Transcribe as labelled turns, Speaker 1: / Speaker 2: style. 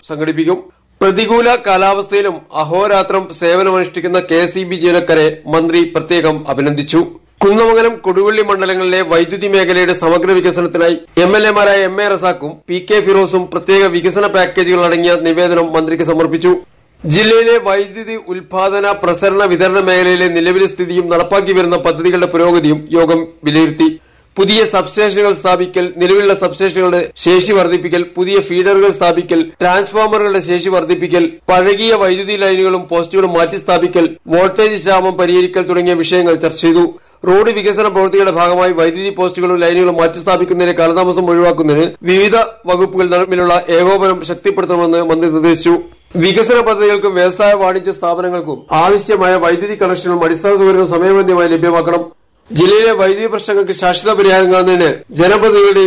Speaker 1: സംഘടിപ്പിക്കും പ്രതികൂല കാലാവസ്ഥയിലും അഹോരാത്രം സേവനമനുഷ്ഠിക്കുന്ന കെ എസ് ഇ ബി ജീവനക്കാരെ മന്ത്രി പ്രത്യേകം അഭിനന്ദിച്ചു കുന്നമംഗലം കൊടുവള്ളി മണ്ഡലങ്ങളിലെ വൈദ്യുതി മേഖലയുടെ സമഗ്ര വികസനത്തിനായി എം എൽ എമാരായ എം എ റസാഖും പി കെ ഫിറോസും പ്രത്യേക വികസന പാക്കേജുകൾ അടങ്ങിയ നിവേദനം മന്ത്രിക്ക് സമർപ്പിച്ചു ജില്ലയിലെ വൈദ്യുതി ഉൽപാദന പ്രസരണ വിതരണ മേഖലയിലെ നിലവിലെ സ്ഥിതിയും നടപ്പാക്കി വരുന്ന പദ്ധതികളുടെ പുരോഗതിയും യോഗം വിലയിരുത്തി പുതിയ സബ്സ്റ്റേഷനുകൾ സ്ഥാപിക്കൽ നിലവിലുള്ള സബ്സ്റ്റേഷനുകളുടെ ശേഷി വർദ്ധിപ്പിക്കൽ പുതിയ ഫീഡറുകൾ സ്ഥാപിക്കൽ ട്രാൻസ്ഫോമറുകളുടെ ശേഷി വർദ്ധിപ്പിക്കൽ പഴകിയ വൈദ്യുതി ലൈനുകളും പോസ്റ്റുകളും മാറ്റി സ്ഥാപിക്കൽ വോൾട്ടേജ് ക്ഷാമം പരിഹരിക്കൽ തുടങ്ങിയ വിഷയങ്ങൾ ചർച്ച ചെയ്തു റോഡ് വികസന പ്രവൃത്തിയുടെ ഭാഗമായി വൈദ്യുതി പോസ്റ്റുകളും ലൈനുകളും മാറ്റിസ്ഥാപിക്കുന്നതിന് കാലതാമസം ഒഴിവാക്കുന്നതിന് വിവിധ വകുപ്പുകൾ തമ്മിലുള്ള ഏകോപനം ശക്തിപ്പെടുത്തണമെന്ന് മന്ത്രി നിർദ്ദേശിച്ചു വികസന പദ്ധതികൾക്കും വ്യവസായ വാണിജ്യ സ്ഥാപനങ്ങൾക്കും ആവശ്യമായ വൈദ്യുതി കണക്ഷനും അടിസ്ഥാന സൗകര്യവും സമയബന്ധിതമായി ലഭ്യമാക്കണം ജില്ലയിലെ വൈദ്യുതി പ്രശ്നങ്ങൾക്ക് ശാശ്വത പരിഹാരം കാണുന്നതിന് ജനപ്രതിനിധികളുടെയും